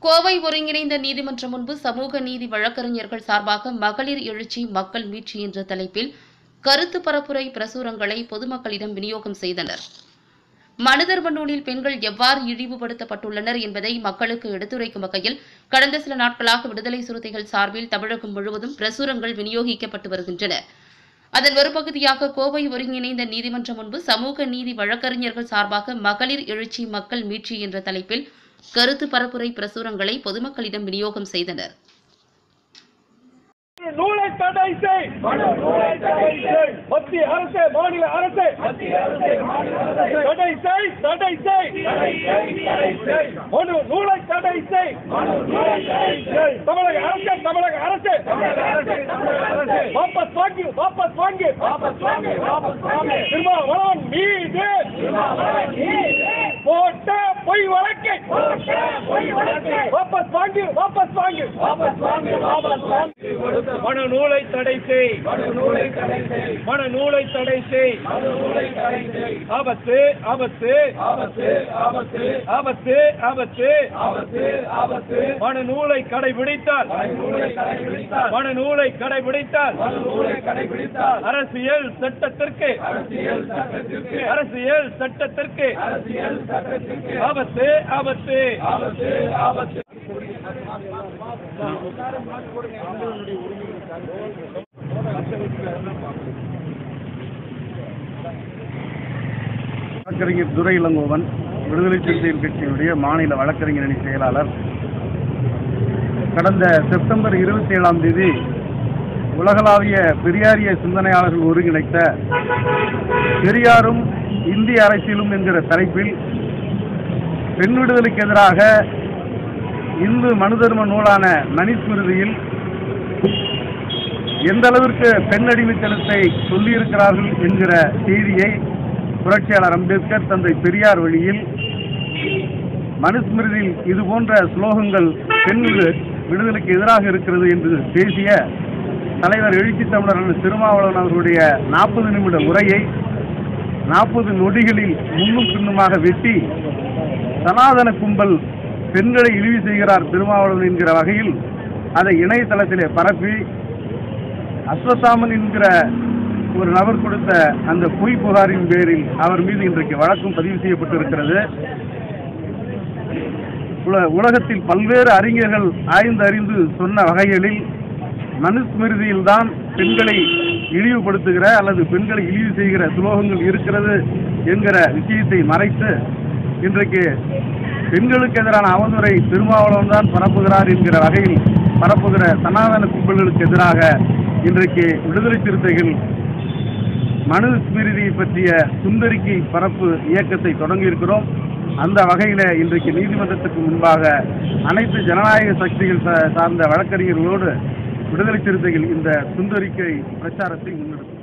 கோவை ஒருங்கிணைந்த நீதிமன்றம் முன்பு சமூக நீதி வழக்கறிஞர்கள் சார்பாக மகளிர் எழுச்சி மக்கள் மீட்சி என்ற தலைப்பில் கருத்து பரப்புரை பிரசுரங்களை பொதுமக்களிடம் விநியோகம் செய்தனர் மனுதர்ம நூலில் பெண்கள் எவ்வாறு இழிவுபடுத்தப்பட்டுள்ளனர் என்பதை மக்களுக்கு எடுத்துரைக்கும் வகையில் கடந்த சில நாட்களாக விடுதலை சிறுத்தைகள் சார்பில் தமிழகம் முழுவதும் பிரசுரங்கள் விநியோகிக்கப்பட்டு வருகின்றன அதன் ஒரு பகுதியாக கோவை ஒருங்கிணைந்த நீதிமன்றம் முன்பு சமூக நீதி வழக்கறிஞர்கள் சார்பாக மகளிர் எழுச்சி மக்கள் மீட்சி என்ற தலைப்பில் கருத்து பரப்புரை பிரசுரங்களை பொதுமக்களிடம் விநியோகம் செய்தனர் நூலை தடை செய் மத்திய அரசு மாநில அரசு தடை செய் தடை செய் மனு நூலை தடை செய் தமிழக அரசு தமிழக அரசு வாபஸ் வாங்கி வாபஸ் வாங்கி திருமாவளவன் மீது போட்ட பொய் வழக்கை வாபஸ் வாங்கி வாபஸ் வாங்கி மனு நூலை தடை செய் மனு நூலை தடை செய் ஆபத்து ஆபத்து ஆபத்து ஆபத்து மனு நூலை கடைபிடித்தால் மனு நூலை கடைபிடித்தால் அரசியல் சட்டத்திற்கு அரசியல் சட்டத்திற்கு ஆபத்து ஆபத்து ஆபத்து வழக்கறிஞர் துரை இளங்கோவன் விடுதலை சிறுத்தைகள் கட்சியினுடைய மாநில வழக்கறிஞர் அணி செயலாளர் கடந்த செப்டம்பர் இருபத்தி ஏழாம் தேதி உலகளாவிய பெரியாரிய சிந்தனையாளர்கள் ஒருங்கிணைத்த பெரியாரும் இந்திய அரசியலும் என்கிற தலைப்பில் பெண் விடுதலைக்கு எதிராக இந்து மனுதர்ம நூலான மணிஸ்மிருதியில் எந்த அளவிற்கு பெண் அடிமைத்தனத்தை சொல்லியிருக்கிறார்கள் என்கிற செய்தியை புரட்சியாளர் அம்பேத்கர் தந்தை பெரியார் வழியில் மனுஸ்மிருதியில் இது போன்ற ஸ்லோகங்கள் பெண் விடு- விடுதலைக்கு எதிராக இருக்கிறது என்று பேசிய தலைவர் எழுச்சி தமிழர் அண்ணன் திருமாவளவன் அவர்களுடைய நாற்பது நிமிட உரையை நாற்பது நொடிகளில் முன்னும் பின்னுமாக வெட்டி சனாதன கும்பல் பெண்களை இழிவு செய்கிறார் திருமாவளவன் என்கிற வகையில் அதை இணையதளத்திலே பரப்பி அஸ்வத்தாமன் என்கிற ஒரு நபர் கொடுத்த அந்த பொய் புகாரின் பேரில் அவர் மீது இன்றைக்கு வழக்கும் பதிவு செய்யப்பட்டிருக்கிறது உல- உலகத்தில் பல்வேறு அறிஞர்கள் ஆய்ந்து அறிந்து சொன்ன வகைகளில் மனுஸ்மிருதியில்தான் பெண்களை இழிவுபடுத்துகிற அல்லது பெண்களை இழிவு செய்கிற சுலோகங்கள் இருக்கிறது என்கிற விஷயத்தை மறைத்து இன்றைக்கு பெண்களுக்கு எதிரான அவதூறை திருமாவளவன் தான் பரப்புகிறார் என்கிற வகையில் பரப்புகிற சனாதன கும்பல்களுக்கு எதிராக இன்றைக்கு விடுதலை சிறுத்தைகள் மனு ஸ்மிருதியை பற்றிய சுந்தரிக்கை பரப்பு இயக்கத்தை தொடங்கியிருக்கிறோம் அந்த வகையில் இன்றைக்கு நீதிமன்றத்துக்கு முன்பாக அனைத்து ஜனநாயக சக்திகள் சா- சார்ந்த வழக்கறிஞர்களோடு விடுதலை சிறுத்தைகள் இந்த சுந்தரிக்கை பிரச்சாரத்தை முன்னெடுக்கும்